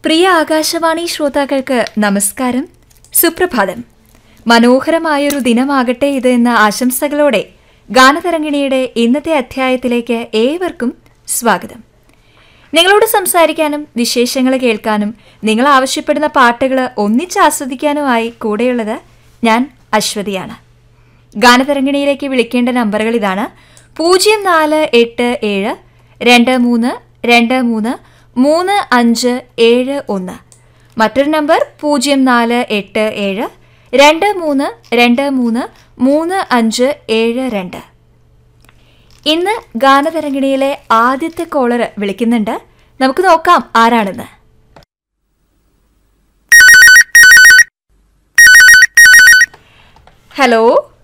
പ്രിയ ആകാശവാണി ശ്രോതാക്കൾക്ക് നമസ്കാരം സുപ്രഭാതം മനോഹരമായൊരു ദിനമാകട്ടെ ഇത് എന്ന ആശംസകളോടെ ഗാനതരംഗിണിയുടെ ഇന്നത്തെ അധ്യായത്തിലേക്ക് ഏവർക്കും സ്വാഗതം നിങ്ങളോട് സംസാരിക്കാനും വിശേഷങ്ങൾ കേൾക്കാനും നിങ്ങൾ ആവശ്യപ്പെടുന്ന പാട്ടുകൾ ഒന്നിച്ച് ആസ്വദിക്കാനുമായി കൂടെയുള്ളത് ഞാൻ അശ്വതിയാണ് ഗാനതരംഗിണിയിലേക്ക് വിളിക്കേണ്ട നമ്പറുകൾ ഇതാണ് പൂജ്യം നാല് എട്ട് ഏഴ് രണ്ട് മൂന്ന് രണ്ട് മൂന്ന് മൂന്ന് അഞ്ച് ഏഴ് ഒന്ന് മറ്റൊരു നമ്പർ പൂജ്യം നാല് എട്ട് ഏഴ് രണ്ട് മൂന്ന് രണ്ട് മൂന്ന് മൂന്ന് അഞ്ച് ഏഴ് രണ്ട് ഇന്ന് ഗാനതരംഗിണിയിലെ ആദ്യത്തെ കോളർ വിളിക്കുന്നുണ്ട് നമുക്ക് നോക്കാം ആരാണെന്ന് ഹലോ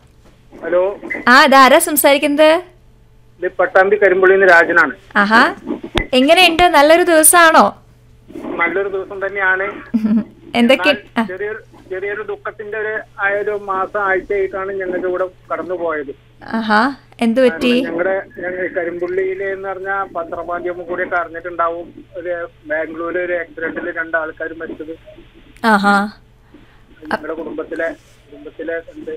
ഹലോ ആ ഇതാരാ സംസാരിക്കുന്നത് ഇത് പട്ടാമ്പി കരിമ്പുള്ളിയിൽ നിന്ന് രാജനാണ് ആഹാ എങ്ങനെയുണ്ട് നല്ലൊരു ദിവസമാണോ നല്ലൊരു ദിവസം തന്നെയാണ് എന്തൊക്കെ ആ, ചെറിയൊരു ചെറിയൊരു ദുഃഖത്തിന്റെ ഒരു ആയ ഒരു മാസം ആഴ്ചയായിട്ടാണ് ഞങ്ങൾക്ക് ഇവിടെ കടന്നു പോയത് ആഹാ എന്തു പറ്റി ഞങ്ങളുടെ ഞങ്ങൾ കരിമ്പുള്ളിയില് എന്ന് പറഞ്ഞ പത്രമാധ്യമം കൂടിയൊക്കെ അറിഞ്ഞിട്ടുണ്ടാവും ഒരു ബാംഗ്ലൂരിൽ ഒരു ആക്സിഡന്റിൽ രണ്ട് ആൾക്കാർ മരിച്ചത് ആഹാ ഞങ്ങളുടെ കുടുംബത്തിലെ കുടുംബത്തിലെ രണ്ട്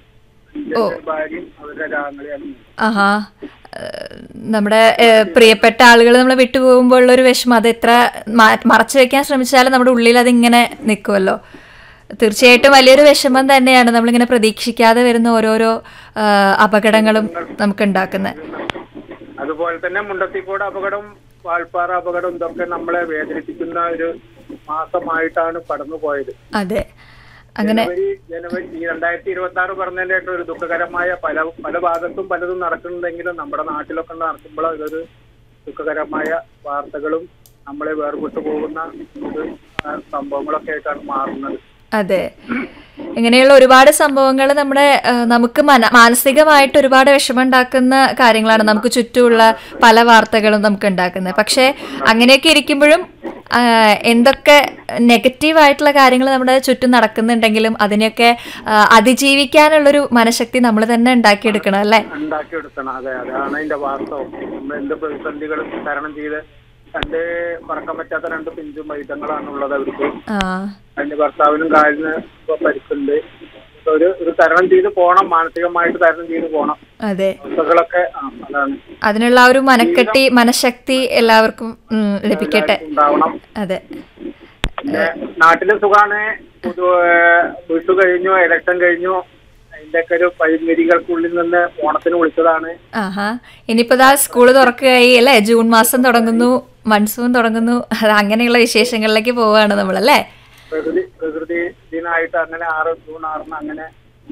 അഞ്ച് ഭാര്യയും അവരുടെ രാങ്ങളെയാണ് ആഹാ ഏഹ്, നമ്മുടെ ഏഹ്, പ്രിയപ്പെട്ട ആളുകൾ നമ്മളെ വിട്ടുപോകുമ്പോൾ ഉള്ളൊരു വിഷമം അത് എത്ര മാ- മറച്ചു വെക്കാൻ ശ്രമിച്ചാലും നമ്മുടെ ഉള്ളിൽ അതിങ്ങനെ നിൽക്കുമല്ലോ തീർച്ചയായിട്ടും വലിയൊരു വിഷമം തന്നെയാണ് നമ്മളിങ്ങനെ പ്രതീക്ഷിക്കാതെ വരുന്ന ഓരോരോ ഏഹ്, അപകടങ്ങളും നമുക്ക് ഉണ്ടാക്കുന്നത് അതുപോലെ തന്നെ മുണ്ടത്തിക്കോട് അപകടം വാൾപ്പാറ അപകടം ഇതൊക്കെ നമ്മളെ വേദനിപ്പിക്കുന്ന ഒരു മാസമായിട്ടാണ് കടന്നു പോയത് അതെ അങ്ങനെ ജനുവരി ജനുവരി ഈ രണ്ടായിരത്തി ഇരുപത്തി ആറ് പറഞ്ഞതിന്റെ ഒരു ദുഃഖകരമായ പല പല ഭാഗത്തും പലതും നടക്കുന്നുണ്ടെങ്കിലും നമ്മുടെ നാട്ടിലൊക്കെ നടക്കുമ്പോൾ ഇതൊരു ദുഃഖകരമായ വാർത്തകളും നമ്മളെ വേർപെട്ടു പോകുന്ന ഒരു ആ, സംഭവങ്ങളൊക്കെ ആയിട്ടാണ് മാറുന്നത് അതെ ഇങ്ങനെയുള്ള ഒരുപാട് സംഭവങ്ങൾ നമ്മുടെ ആ, നമുക്ക് മന മാനസികമായിട്ട് ഒരുപാട് വിഷമമുണ്ടാക്കുന്ന കാര്യങ്ങളാണ് നമുക്ക് ചുറ്റുമുള്ള പല വാർത്തകളും നമുക്ക് ഉണ്ടാക്കുന്നത് പക്ഷേ അങ്ങനെയൊക്കെ ഇരിക്കുമ്പോഴും ആ, എന്തൊക്കെ നെഗറ്റീവായിട്ടുള്ള കാര്യങ്ങൾ നമ്മുടെ ചുറ്റും നടക്കുന്നുണ്ടെങ്കിലും അതിനെയൊക്കെ ആ, അതിജീവിക്കാനുള്ളൊരു മനഃശക്തി നമ്മൾ തന്നെ ഉണ്ടാക്കിയെടുക്കണം അല്ലേ ഉണ്ടാക്കിയെടുക്കണം അതെ അതാണ് അതിന്റെ വാസ്തവം നമ്മൾ എന്ത് പ്രതിസന്ധികളും തരണം ചെയ്ത് രണ്ട് പറക്കാൻ പറ്റാത്ത രണ്ട് പിഞ്ചും വൈദ്യങ്ങളാണുള്ളത് അവർക്ക് ആ അതിന്റെ ഭർത്താവിനും കാലിന് ഇപ്പൊ പരിക്കുണ്ട് ഒരു ഒരു തരണം ചെയ്ത് പോണം മാനസികമായിട്ട് തരണം ചെയ്ത് പോണം അതെ അവസ്ഥകളൊക്കെ ആ അതാണ് അതിനുള്ള ആ ഒരു മനക്കെട്ടി മനഃശക്തി എല്ലാവർക്കും ഉം, ലഭിക്കട്ടെ ഉണ്ടാവണം അതെ പിന്നെ നാട്ടിലെ സുഖാണ് പൊതു വിഷു കഴിഞ്ഞു ഇലക്ഷൻ കഴിഞ്ഞു അതിന്റെ ഒക്കെ ഒരു പരിമിതികൾക്കുള്ളിൽ നിന്ന് ഓണത്തിന് വിളിച്ചതാണ് ആഹാ ഇനിയിപ്പോ ദാ സ്കൂള് തുറക്കുകയായി അല്ലേ ജൂൺ മാസം തുടങ്ങുന്നു മൺസൂൺ തുടങ്ങുന്നു അത് അങ്ങനെയുള്ള വിശേഷങ്ങളിലേക്ക് പോവുകയാണ് നമ്മളല്ലേ പ്രകൃതി പ്രകൃതി ദിനമായിട്ട് അങ്ങനെ ആറ് ജൂൺ ആറിന് അങ്ങനെ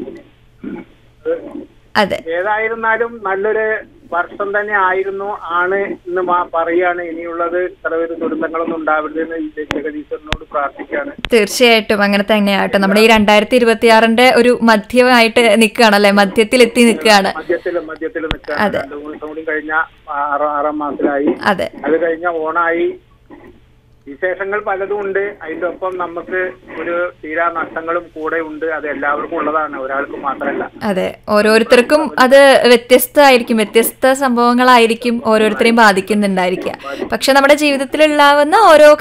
അത് അതെ ഏതായിരുന്നാലും നല്ലൊരു വർഷം തന്നെ ആയിരുന്നു ആണ് എന്ന് മാ- പറയാണ് ഇനിയുള്ളത് ഇത്ര ഒരു ദുരന്തങ്ങളൊന്നും ഉണ്ടാവരുതെന്ന് ഈ ജഗദീശ്വരനോട് പ്രാർത്ഥിക്കുകയാണ് തീർച്ചയായിട്ടും അങ്ങനെ തന്നെയാട്ടോ നമ്മുടെ ഈ രണ്ടായിരത്തി ഇരുപത്തി ആറിന്റെ ഒരു മധ്യമായിട്ട് നിൽക്കുകയാണല്ലേ മധ്യത്തിൽ എത്തി നിൽക്കുകയാണ് മധ്യത്തിൽ മധ്യത്തിൽ നിൽക്കുകയാണ് രണ്ടു മൂന്ന് ദിവസം കൂടി കഴിഞ്ഞ ആറാം ആറാം മാസത്തിലായി അതെ അത് കഴിഞ്ഞ ഓണായി വിശേഷങ്ങൾ പലതും ഉണ്ട് അതിന്റെ ഒപ്പം നമുക്ക് ഒരു തീരാ നഷ്ടങ്ങളും കൂടെ ഉണ്ട് അത് എല്ലാവർക്കും ഉള്ളതാണ് ഒരാൾക്ക് മാത്രമല്ല അതെ ഓരോരുത്തർക്കും അത് വ്യത്യസ്തമായിരിക്കും വ്യത്യസ്ത സംഭവങ്ങളായിരിക്കും ഓരോരുത്തരെയും ബാധിക്കുന്നുണ്ടായിരിക്കുക പക്ഷെ നമ്മുടെ ജീവിതത്തിൽ ഉണ്ടാവുന്ന ഓരോ